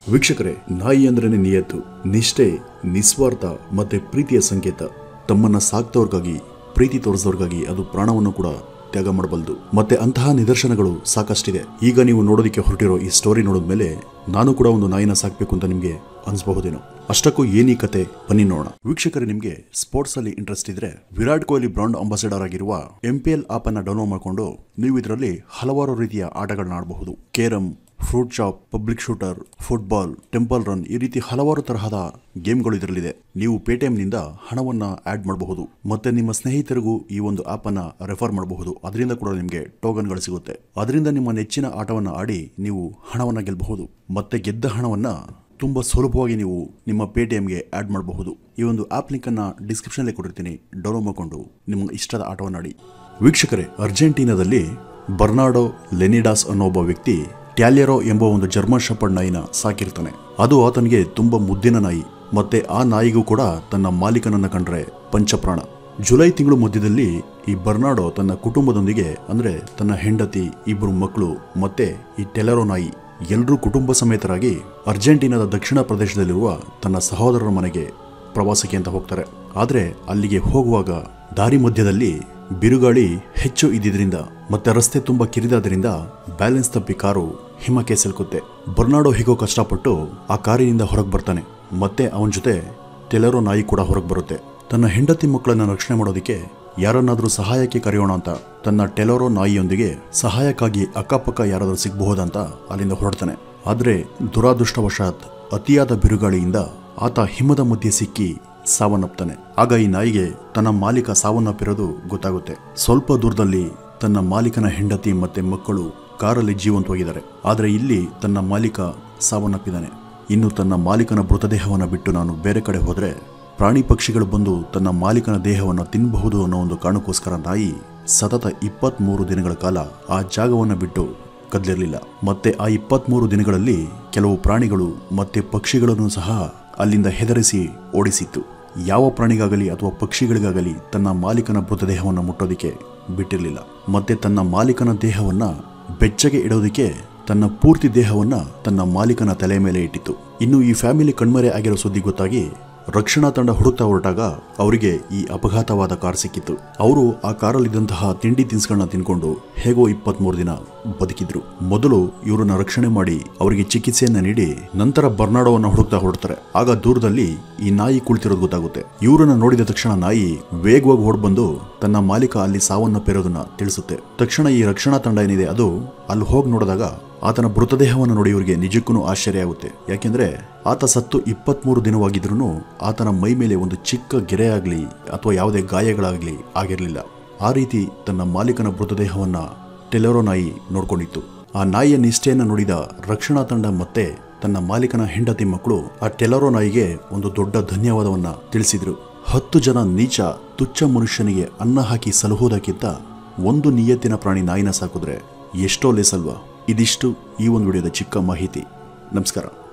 ವೀಕ್ಷಕರೇ ನಾಯಿ ಅಂದ್ರೇನೆ ನಿಯತ್ತು ನಿಷ್ಠೆ ನಿಸ್ವಾರ್ಥ ಮತ್ತೆ ಪ್ರೀತಿಯ ಸಂಕೇತ ತಮ್ಮನ್ನ ಸಾಕ್ತವ್ರಿಗಾಗಿ ಪ್ರೀತಿ ತೋರಿಸಿದವ್ರಿಗಾಗಿ ಅದು ಪ್ರಾಣವನ್ನು ಕೂಡ ತ್ಯಾಗ ಮಾಡಬಲ್ದು ಮತ್ತೆ ಅಂತಹ ನಿದರ್ಶನಗಳು ಸಾಕಷ್ಟಿದೆ ಈಗ ನೀವು ನೋಡೋದಕ್ಕೆ ಹೊರಟಿರೋ ಈ ಸ್ಟೋರಿ ನೋಡಿದ್ಮೇಲೆ ನಾನು ಕೂಡ ಒಂದು ನಾಯಿನ ಸಾಕ್ಬೇಕು ಅಂತ ನಿಮ್ಗೆ ಅನ್ಸ್ಬಹುದೇನೋ ಅಷ್ಟಕ್ಕೂ ಏನೀ ಕತೆ ಬನ್ನಿ ನೋಡೋಣ ವೀಕ್ಷಕರೇ ನಿಮ್ಗೆ ಸ್ಪೋರ್ಟ್ಸ್ ಅಲ್ಲಿ ಇಂಟ್ರೆಸ್ಟ್ ಇದ್ರೆ ವಿರಾಟ್ ಕೊಹ್ಲಿ ಬ್ರಾಂಡ್ ಅಂಬಾಸಿಡರ್ ಆಗಿರುವ ಎಂ ಪಿ ಎಲ್ ಆಪ್ ಅನ್ನ ಡೌನ್ಲೋಡ್ ಮಾಡಿಕೊಂಡು ನೀವು ಇದರಲ್ಲಿ ಹಲವಾರು ರೀತಿಯ ಆಟಗಳನ್ನ ಆಡಬಹುದು carrom fruit shop public shooter football temple run ಈ ರೀತಿ ಹಲವಾರು ತರಹದ ಗೇಮ್ಗಳು ಇದರಲ್ಲಿದೆ ನೀವು ಪೇಟಿಎಂನಿಂದ ಹಣವನ್ನ ಆಡ್ ಮಾಡಬಹುದು ಮತ್ತೆ ನಿಮ್ಮ ಸ್ನೇಹಿತರಿಗೂ ಈ ಒಂದು ಆಪ್ ಅನ್ನ ರೆಫರ್ ಮಾಡಬಹುದು ಅದರಿಂದ ಕೂಡ ನಿಮಗೆ ಟೋಕನ್ಗಳು ಸಿಗುತ್ತೆ ಅದರಿಂದ ನಿಮ್ಮ ನೆಚ್ಚಿನ ಆಟವನ್ನ ಆಡಿ ನೀವು ಹಣವನ್ನ ಗೆಲ್ಲಬಹುದು ಮತ್ತೆ ಗೆದ್ದ ಹಣವನ್ನ ತುಂಬಾ ಸುಲಭವಾಗಿ ನೀವು ನಿಮ್ಮ ಪೇಟಿಎಂಗೆ ಆಡ್ ಮಾಡಬಹುದು ಈ ಒಂದು ಆಪ್ ಲಿಂಕ್ ಅನ್ನ ಡಿಸ್ಕ್ರಿಪ್ಷನ್ ಕೊಟ್ಟಿರ್ತೀನಿ ಡೌನ್ಲೋಡ್ ಮಾಡಿಕೊಂಡು ನಿಮ್ಮ ಇಷ್ಟದ ಆಟವನ್ನ ಆಡಿ ವೀಕ್ಷಕರೇ ಅರ್ಜೆಂಟೀನಾದಲ್ಲಿ ಬರ್ನಾಡೋ ಲೆನಿಡಾಸ್ ಅನ್ನೋ ಒಬ್ಬ ವ್ಯಕ್ತಿ ಟ್ಯಾಲಿಯರೋ ಎಂಬ ಒಂದು ಜರ್ಮನ್ ಶಪರ್ಡ್ ನಾಯಿನ ಸಾಕಿರ್ತಾನೆ ಅದು ಆತನಿಗೆ ತುಂಬಾ ಮುದ್ದಿನ ನಾಯಿ ಮತ್ತೆ ಆ ನಾಯಿಗೂ ಕೂಡ ತನ್ನ ಮಾಲೀಕನನ್ನ ಕಂಡ್ರೆ ಪಂಚಪ್ರಾಣ ಜುಲೈ ತಿಂಗಳು ಮಧ್ಯದಲ್ಲಿ ಈ ಬರ್ನಾಡೋ ತನ್ನ ಕುಟುಂಬದೊಂದಿಗೆ ಅಂದ್ರೆ ತನ್ನ ಹೆಂಡತಿ ಇಬ್ಬರು ಮಕ್ಕಳು ಮತ್ತೆ ಈ ಟೆಲರೋ ನಾಯಿ ಎಲ್ಲರೂ ಕುಟುಂಬ ಸಮೇತರಾಗಿ ಅರ್ಜೆಂಟೀನಾದ ದಕ್ಷಿಣ ಪ್ರದೇಶದಲ್ಲಿರುವ ತನ್ನ ಸಹೋದರರ ಮನೆಗೆ ಪ್ರವಾಸಕ್ಕೆ ಅಂತ ಹೋಗ್ತಾರೆ ಆದ್ರೆ ಅಲ್ಲಿಗೆ ಹೋಗುವಾಗ ದಾರಿ ಮಧ್ಯದಲ್ಲಿ ಬಿರುಗಾಳಿ ಹೆಚ್ಚು ಇದ್ದಿದ್ರಿಂದ ಮತ್ತೆ ರಸ್ತೆ ತುಂಬಾ ಕಿರಿದಾದ್ರಿಂದ ಬ್ಯಾಲೆನ್ಸ್ ತಪ್ಪಿ ಕಾರು ಹಿಮಕ್ಕೆ ಸಿಲುಕುತ್ತೆ ಬರ್ನಾಡೋ ಹೇಗೋ ಕಷ್ಟಪಟ್ಟು ಆ ಕಾರಿನಿಂದ ಹೊರಗೆ ಬರ್ತಾನೆ ಮತ್ತೆ ಅವನ ಜೊತೆ ಟೆಲರೋ ನಾಯಿ ಕೂಡ ಹೊರಗೆ ಬರುತ್ತೆ ತನ್ನ ಹೆಂಡತಿ ಮಕ್ಕಳನ್ನ ರಕ್ಷಣೆ ಮಾಡೋದಕ್ಕೆ ಯಾರನ್ನಾದ್ರೂ ಸಹಾಯಕ್ಕೆ ಕರೆಯೋಣ ಅಂತ ತನ್ನ ಟೆಲೋರೋ ನಾಯಿಯೊಂದಿಗೆ ಸಹಾಯಕ್ಕಾಗಿ ಅಕ್ಕಪಕ್ಕ ಯಾರಾದ್ರೂ ಸಿಗಬಹುದಂತ ಅಲ್ಲಿಂದ ಹೊರಡ್ತಾನೆ ಆದ್ರೆ ದುರಾದೃಷ್ಟವಶಾತ್ ಅತಿಯಾದ ಬಿರುಗಾಳಿಯಿಂದ ಆತ ಹಿಮದ ಮಧ್ಯೆ ಸಿಕ್ಕಿ ಸಾವನ್ನಪ್ತಾನೆ ಆಗ ಈ ನಾಯಿಗೆ ತನ್ನ ಮಾಲೀಕ ಸಾವನ್ನಪ್ಪಿರೋದು ಗೊತ್ತಾಗುತ್ತೆ ಸ್ವಲ್ಪ ದೂರದಲ್ಲಿ ತನ್ನ ಮಾಲೀಕನ ಹೆಂಡತಿ ಮತ್ತೆ ಮಕ್ಕಳು ಕಾರಲ್ಲಿ ಜೀವಂತವಾಗಿದ್ದಾರೆ ಆದರೆ ಇಲ್ಲಿ ತನ್ನ ಮಾಲೀಕ ಸಾವನ್ನಪ್ಪಿದ್ದಾನೆ ಇನ್ನು ತನ್ನ ಮಾಲೀಕನ ಮೃತದೇಹವನ್ನು ಬಿಟ್ಟು ನಾನು ಬೇರೆ ಕಡೆ ಹೋದ್ರೆ ಪ್ರಾಣಿ ಪಕ್ಷಿಗಳು ಬಂದು ತನ್ನ ಮಾಲೀಕನ ದೇಹವನ್ನು ತಿನ್ನಬಹುದು ಅನ್ನೋ ಒಂದು ಕಾರಣಕ್ಕೋಸ್ಕರ ನಾಯಿ ಸತತ ಇಪ್ಪತ್ಮೂರು ದಿನಗಳ ಕಾಲ ಆ ಜಾಗವನ್ನು ಬಿಟ್ಟು ಕದಲಿರಲಿಲ್ಲ ಮತ್ತೆ ಆ ಇಪ್ಪತ್ಮೂರು ದಿನಗಳಲ್ಲಿ ಕೆಲವು ಪ್ರಾಣಿಗಳು ಮತ್ತೆ ಪಕ್ಷಿಗಳನ್ನು ಸಹ ಅಲ್ಲಿಂದ ಹೆದರಿಸಿ ಓಡಿಸಿತ್ತು ಯಾವ ಪ್ರಾಣಿಗಾಗಲಿ ಅಥವಾ ಪಕ್ಷಿಗಳಿಗಾಗಲಿ ತನ್ನ ಮಾಲೀಕನ ಮೃತದೇಹವನ್ನು ಮುಟ್ಟೋದಿಕ್ಕೆ ಬಿಟ್ಟಿರಲಿಲ್ಲ ಮತ್ತೆ ತನ್ನ ಮಾಲೀಕನ ದೇಹವನ್ನ ಬೆಚ್ಚಗೆ ಇಡೋದಕ್ಕೆ ತನ್ನ ಪೂರ್ತಿ ದೇಹವನ್ನ ತನ್ನ ಮಾಲೀಕನ ತಲೆ ಮೇಲೆ ಇಟ್ಟಿತ್ತು ಇನ್ನು ಈ ಫ್ಯಾಮಿಲಿ ಕಣ್ಮರೆ ಆಗಿರೋ ಸುದ್ದಿ ಗೊತ್ತಾಗಿ ರಕ್ಷಣಾ ತಂಡ ಹುಡುಕ್ತಾ ಹೊರಟಾಗ ಅವರಿಗೆ ಈ ಅಪಘಾತವಾದ ಕಾರ್ ಸಿಕ್ಕಿತ್ತು ಅವರು ಆ ಕಾರಲ್ಲಿದ್ದಂತಹ ತಿಂಡಿ ತಿನಿಸುಗಳನ್ನ ತಿನ್ಕೊಂಡು ಹೇಗೋ ಇಪ್ಪತ್ಮೂರು ದಿನ ಬದುಕಿದ್ರು ಮೊದಲು ಇವರನ್ನ ರಕ್ಷಣೆ ಮಾಡಿ ಅವರಿಗೆ ಚಿಕಿತ್ಸೆಯನ್ನ ನೀಡಿ ನಂತರ ಬರ್ನಾಡೋವನ್ನ ಹುಡುಕ್ತಾ ಹೊರಡ್ತಾರೆ ಆಗ ದೂರದಲ್ಲಿ ಈ ನಾಯಿ ಕುಳಿತಿರೋದು ಗೊತ್ತಾಗುತ್ತೆ ಇವರನ್ನ ನೋಡಿದ ತಕ್ಷಣ ನಾಯಿ ವೇಗವಾಗಿ ಓಡ್ಬಂದು ತನ್ನ ಮಾಲೀಕ ಅಲ್ಲಿ ಸಾವನ್ನಪ್ಪಿರೋದನ್ನ ತಿಳಿಸುತ್ತೆ ತಕ್ಷಣ ಈ ರಕ್ಷಣಾ ತಂಡ ಏನಿದೆ ಅದು ಅಲ್ಲಿ ಹೋಗಿ ನೋಡಿದಾಗ ಆತನ ಮೃತದೇಹವನ್ನು ನೋಡಿ ಇವರಿಗೆ ನಿಜಕ್ಕೂ ಆಶ್ಚರ್ಯ ಆಗುತ್ತೆ ಯಾಕೆಂದ್ರೆ ಆತ ಸತ್ತು ಇಪ್ಪತ್ಮೂರು ದಿನವಾಗಿದ್ರೂ ಆತನ ಮೈ ಮೇಲೆ ಒಂದು ಚಿಕ್ಕ ಗೆರೆ ಆಗಲಿ ಅಥವಾ ಯಾವುದೇ ಗಾಯಗಳಾಗಲಿ ಆಗಿರಲಿಲ್ಲ ಆ ರೀತಿ ತನ್ನ ಮಾಲೀಕನ ಮೃತದೇಹವನ್ನ ಟೆಲರೋ ನಾಯಿ ನೋಡ್ಕೊಂಡಿತ್ತು ಆ ನಾಯಿಯ ನಿಷ್ಠೆಯನ್ನು ನೋಡಿದ ರಕ್ಷಣಾ ತಂಡ ಮತ್ತೆ ತನ್ನ ಮಾಲೀಕನ ಹೆಂಡತಿ ಮಕ್ಕಳು ಆ ಟೆಲರೋ ನಾಯಿಗೆ ಒಂದು ದೊಡ್ಡ ಧನ್ಯವಾದವನ್ನ ತಿಳಿಸಿದ್ರು ಹತ್ತು ಜನ ನೀಚ ತುಚ್ಛ ಮನುಷ್ಯನಿಗೆ ಅನ್ನ ಹಾಕಿ ಸಲಹುವುದಕ್ಕಿಂತ ಒಂದು ನಿಯತ್ತಿನ ಪ್ರಾಣಿ ನಾಯಿನ ಸಾಕಿದ್ರೆ ಎಷ್ಟೋ ಲೇಸಲ್ವಾ ಇದಿಷ್ಟು ಈ ಒಂದು ವಿಡಿಯೋದ ಚಿಕ್ಕ ಮಾಹಿತಿ ನಮಸ್ಕಾರ